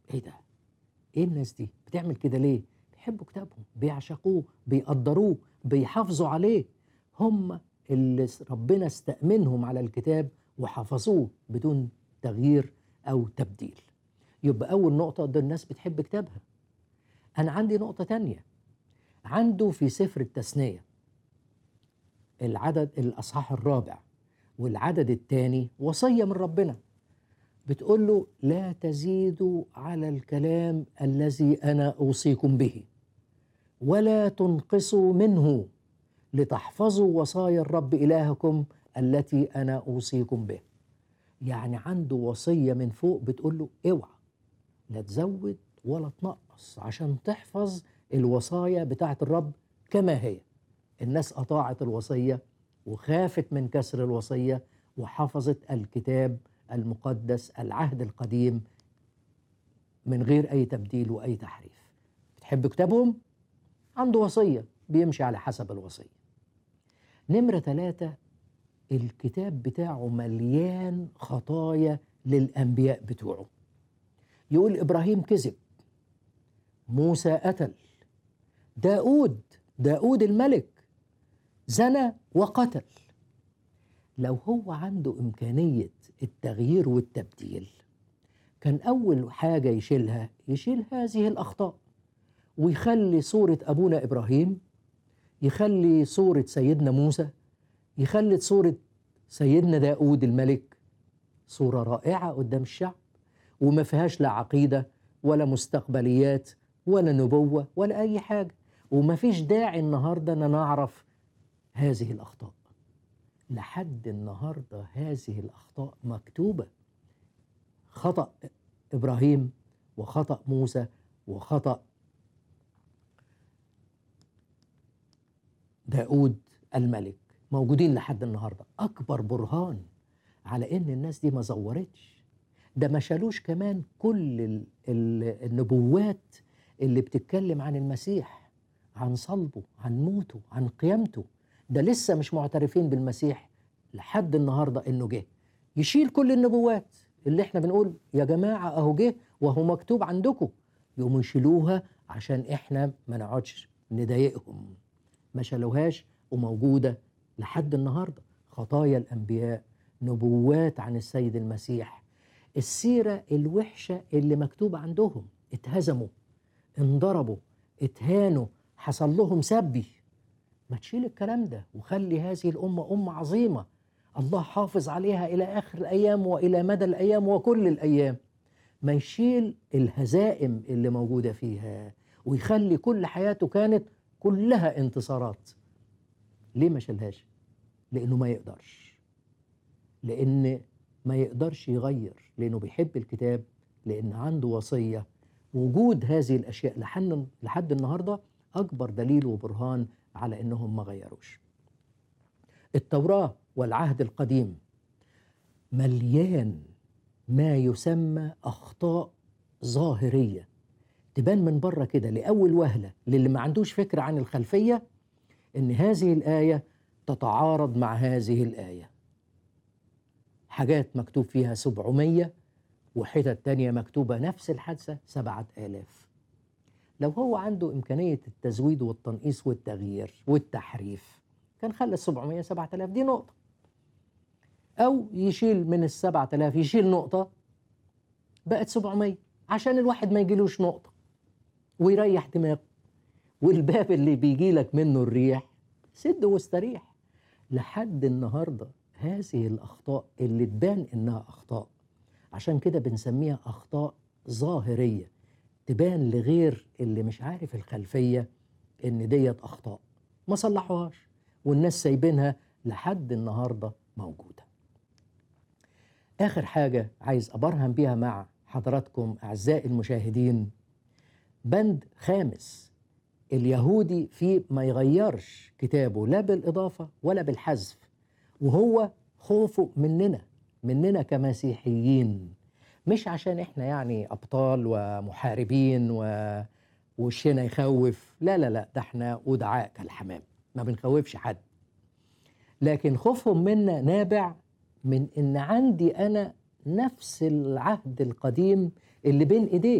ايه ده ايه الناس دي بتعمل كده ليه بيحبوا كتابهم بيعشقوه بيقدروه بيحافظوا عليه هم اللي ربنا استأمنهم على الكتاب وحفظوه بدون تغيير أو تبديل يبقى أول نقطة ده الناس بتحب كتابها أنا عندي نقطة تانية عنده في سفر التثنية العدد الأصحاح الرابع والعدد الثاني وصية من ربنا بتقول له لا تزيدوا على الكلام الذي أنا أوصيكم به ولا تنقصوا منه لتحفظوا وصايا الرب إلهكم التي أنا أوصيكم به يعني عنده وصية من فوق بتقول له اوعى لا تزود ولا تنقص عشان تحفظ الوصايا بتاعت الرب كما هي الناس أطاعت الوصية وخافت من كسر الوصية وحفظت الكتاب المقدس العهد القديم من غير أي تبديل وأي تحريف بتحب كتابهم؟ عنده وصية بيمشي على حسب الوصية نمرة ثلاثة الكتاب بتاعه مليان خطايا للأنبياء بتوعه يقول إبراهيم كذب موسى قتل داود داود الملك زنى وقتل لو هو عنده إمكانية التغيير والتبديل كان أول حاجة يشيلها يشيل هذه الأخطاء ويخلي صورة أبونا إبراهيم يخلي صورة سيدنا موسى يخلي صورة سيدنا داود الملك صورة رائعة قدام الشعب وما فيهاش لا عقيدة ولا مستقبليات ولا نبوة ولا أي حاجة وما فيش داعي النهاردة أن نعرف هذه الأخطاء لحد النهاردة هذه الأخطاء مكتوبة خطأ إبراهيم وخطأ موسى وخطأ داود الملك موجودين لحد النهارده اكبر برهان على ان الناس دي ما زورتش ده ما شالوش كمان كل ال ال النبوات اللي بتتكلم عن المسيح عن صلبه عن موته عن قيامته ده لسه مش معترفين بالمسيح لحد النهارده انه جه يشيل كل النبوات اللي احنا بنقول يا جماعه اهو جه وهو مكتوب عندكم يقوموا يشيلوها عشان احنا ما نقعدش نضايقهم ما شالوهاش وموجودة لحد النهاردة خطايا الأنبياء نبوات عن السيد المسيح السيرة الوحشة اللي مكتوبة عندهم اتهزموا انضربوا اتهانوا حصل لهم سبي ما تشيل الكلام ده وخلي هذه الأمة أمة عظيمة الله حافظ عليها إلى آخر الأيام وإلى مدى الأيام وكل الأيام ما يشيل الهزائم اللي موجودة فيها ويخلي كل حياته كانت كلها انتصارات ليه ما شالهاش لانه ما يقدرش لان ما يقدرش يغير لانه بيحب الكتاب لان عنده وصيه وجود هذه الاشياء لحد لحد النهارده اكبر دليل وبرهان على انهم ما غيروش التوراه والعهد القديم مليان ما يسمى اخطاء ظاهريه تبان من بره كده لاول وهله للي ما عندوش فكره عن الخلفيه ان هذه الايه تتعارض مع هذه الايه حاجات مكتوب فيها 700 وحتت تانية مكتوبة نفس الحادثة سبعة آلاف لو هو عنده إمكانية التزويد والتنقيص والتغيير والتحريف كان خلى السبعمية سبعة آلاف دي نقطة أو يشيل من السبعة آلاف يشيل نقطة بقت سبعمية عشان الواحد ما يجيلوش نقطة ويريح دماغه والباب اللي بيجي لك منه الريح سد واستريح لحد النهارده هذه الاخطاء اللي تبان انها اخطاء عشان كده بنسميها اخطاء ظاهريه تبان لغير اللي مش عارف الخلفيه ان ديت اخطاء ما صلحوهاش والناس سايبينها لحد النهارده موجوده اخر حاجه عايز ابرهن بيها مع حضراتكم اعزائي المشاهدين بند خامس اليهودي فيه ما يغيرش كتابه لا بالإضافة ولا بالحذف وهو خوفه مننا مننا كمسيحيين مش عشان احنا يعني أبطال ومحاربين و... وشنا يخوف لا لا لا ده احنا ودعاء كالحمام ما بنخوفش حد لكن خوفهم منا نابع من ان عندي انا نفس العهد القديم اللي بين ايديه